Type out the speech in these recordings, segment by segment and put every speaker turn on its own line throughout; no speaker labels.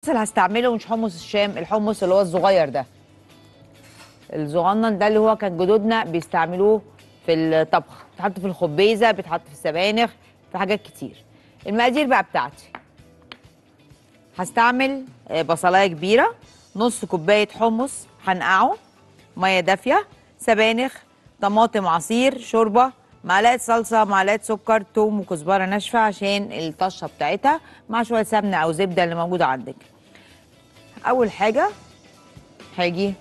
اللي هستعمله مش حمص الشام الحمص اللي هو الصغير ده الصغنن ده اللي هو كان جدودنا بيستعملوه في الطبخ بيتحط في الخبيزه بيتحط في السبانخ في حاجات كتير المقادير بقى بتاعتي هستعمل آه، بصلايه كبيره نص كوبايه حمص هنقعه ميه دافيه سبانخ طماطم عصير شوربه معلقه صلصه معلقه سكر توم وكزبره ناشفه عشان الطشه بتاعتها مع شويه سمنه او زبده اللي موجوده عندك اول حاجه هاجي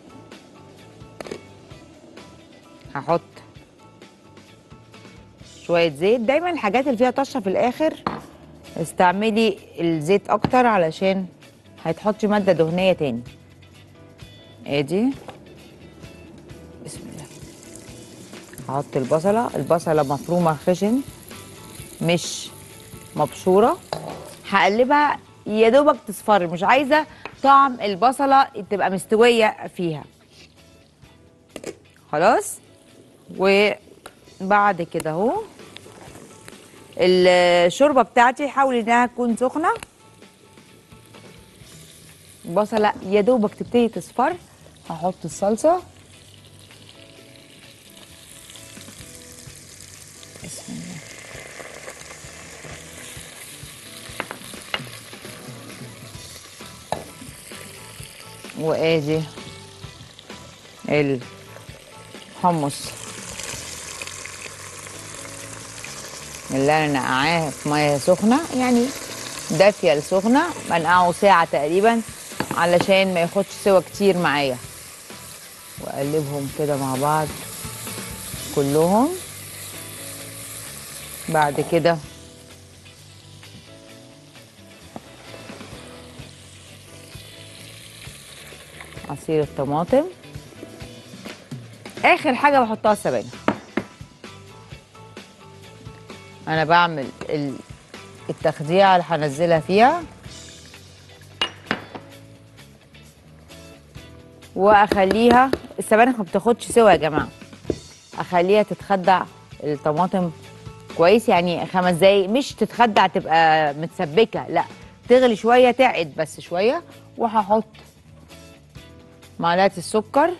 هحط شويه زيت دايما الحاجات اللي فيها طشه في الاخر استعملي الزيت اكتر علشان هيتحطش ماده دهنيه تاني ادي بسم الله هحط البصله البصله مفرومه خشن مش مبشوره هقلبها يا دوبك تصفر مش عايزه طعم البصله تبقى مستويه فيها خلاص وبعد كده اهو الشوربه بتاعتي حاول انها تكون سخنه البصله يا دوبك تبتدي تصفر هحط الصلصه بسم الله وادي الحمص اللي انا نقعاه في ميه سخنه يعني دافيه لسخنه بنقعه ساعه تقريبا علشان ما ياخدش سوا كتير معايا واقلبهم كده مع بعض كلهم بعد كده عصير الطماطم اخر حاجه بحطها السبانخ انا بعمل ال- التخديعه اللي هنزلها فيها واخليها السبانخ ما بتاخدش سوا يا جماعه اخليها تتخدع الطماطم كويس يعني خمس دقايق مش تتخدع تبقى متسبكه لا تغلي شويه تعد بس شويه وهحط معلقه السكر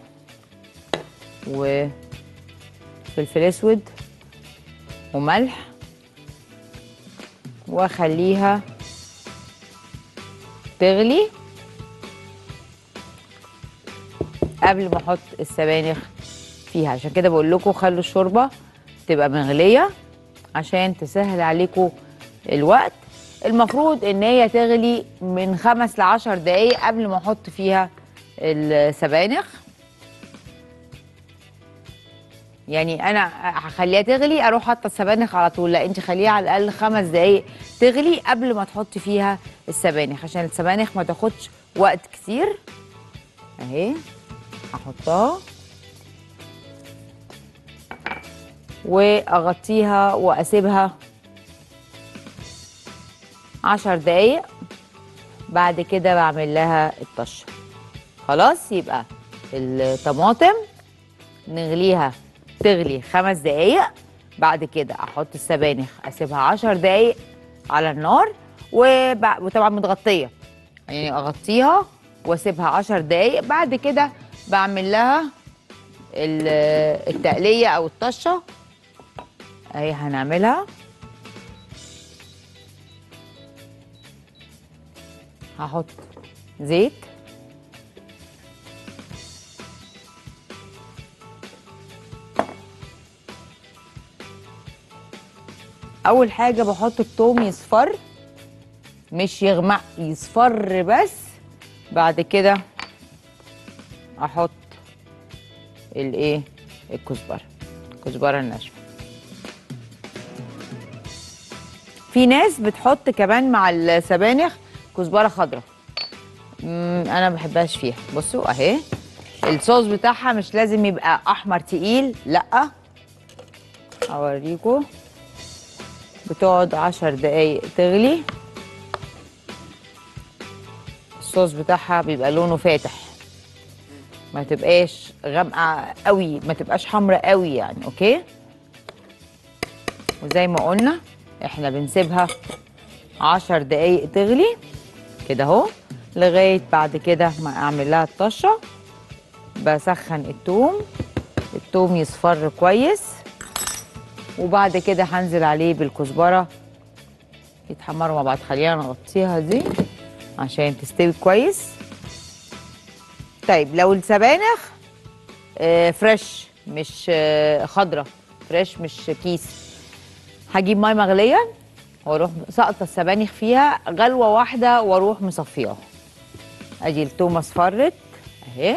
وفلفل اسود وملح واخليها تغلي قبل ما احط السبانخ فيها عشان كده بقول لكم خلوا الشوربه تبقى مغليه عشان تسهل عليكم الوقت المفروض ان هي تغلي من خمس لعشر دقايق قبل ما احط فيها السبانخ يعني انا هخليها تغلي اروح حاطه السبانخ على طول لا انت خليها على الاقل خمس دقايق تغلي قبل ما تحطي فيها السبانخ عشان السبانخ ما تاخدش وقت كتير اهي هحطها واغطيها واسيبها عشر دقايق بعد كده بعمل لها الطشه خلاص يبقى الطماطم نغليها تغلي خمس دقايق بعد كده احط السبانخ اسيبها عشر دقايق على النار وب- وطبعا متغطيه يعني اغطيها واسيبها عشر دقايق بعد كده بعمل لها ال- التقليه او الطشه اهي هنعملها هحط زيت اول حاجه بحط التوم يصفر مش يغمق يصفر بس بعد كده احط الايه الكزبره الكزبره الناشفه في ناس بتحط كمان مع السبانخ كزبره خضراء مم، انا ما بحبهاش فيها بصوا اهي الصوص بتاعها مش لازم يبقى احمر تقيل لا اوريكم بتقعد عشر دقايق تغلي الصوص بتاعها بيبقى لونه فاتح ما تبقاش غامقه قوي ما تبقاش حمراء قوي يعني اوكي وزي ما قلنا احنا بنسيبها عشر دقايق تغلي كده اهو لغايه بعد كده ما اعمل لها الطشه بسخن التوم التوم يصفر كويس وبعد كده هنزل عليه بالكزبره يتحمروا مع بعض خلينا نغطيها دي عشان تستوي كويس طيب لو السبانخ آه، فريش مش آه، خضره فريش مش كيس هجيب ميه مغليه واروح سقطه السبانخ فيها غلوه واحده واروح مصفياها ادي التومه اصفرت اهي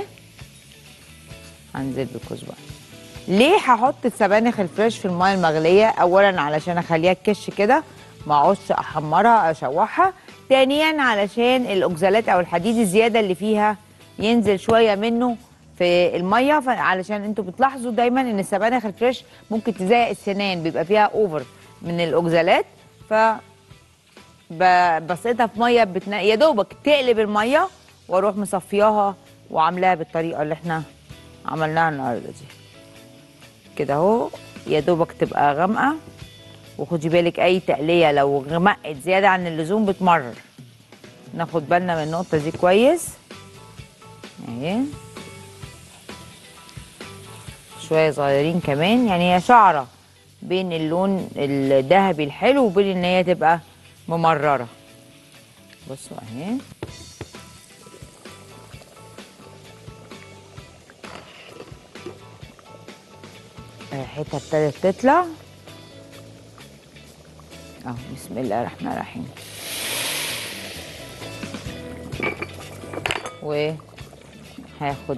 هنزل بالكزبره ليه هحط السبانخ الفريش في الميه المغليه اولا علشان اخليها تكش كده ما اقعدش احمرها اشوحها ثانيا علشان الاوكزالات او الحديد الزياده اللي فيها ينزل شويه منه في الميه علشان انتوا بتلاحظوا دايما ان السبانخ الفريش ممكن تزيق السنان بيبقى فيها اوفر من الاوكزالات ف ب- بسقطها في ميه بتنا... يا دوبك تقلب الميه واروح مصفياها وعاملاها بالطريقه اللي احنا عملناها النهارده دي كده اهو يا دوبك تبقى غامقه وخدي بالك اي تقليه لو غمقت زياده عن اللزوم بتمرر ناخد بالنا من النقطه دي كويس اهي شويه صغيرين كمان يعني هي شعره بين اللون الذهبي الحلو وبين ان هي تبقى ممرره بصوا اهي ريحتها ابتدت تطلع اهو بسم الله الرحمن الرحيم وهاخد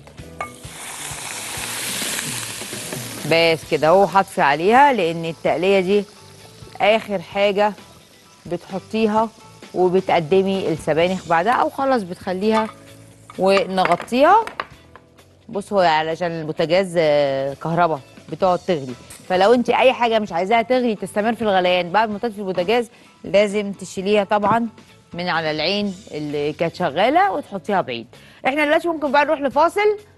بس كده اهو هطفي عليها لان التقليه دي اخر حاجه بتحطيها وبتقدمي السبانخ بعدها او خلاص بتخليها ونغطيها بص هو علشان البوتاجاز آه، كهرباء بتقعد تغلي فلو انت اي حاجه مش عايزاها تغلي تستمر في الغليان بعد ما تطفي البوتاجاز لازم تشيليها طبعا من على العين اللي كانت شغاله وتحطيها بعيد احنا دلوقتي ممكن بقى نروح لفاصل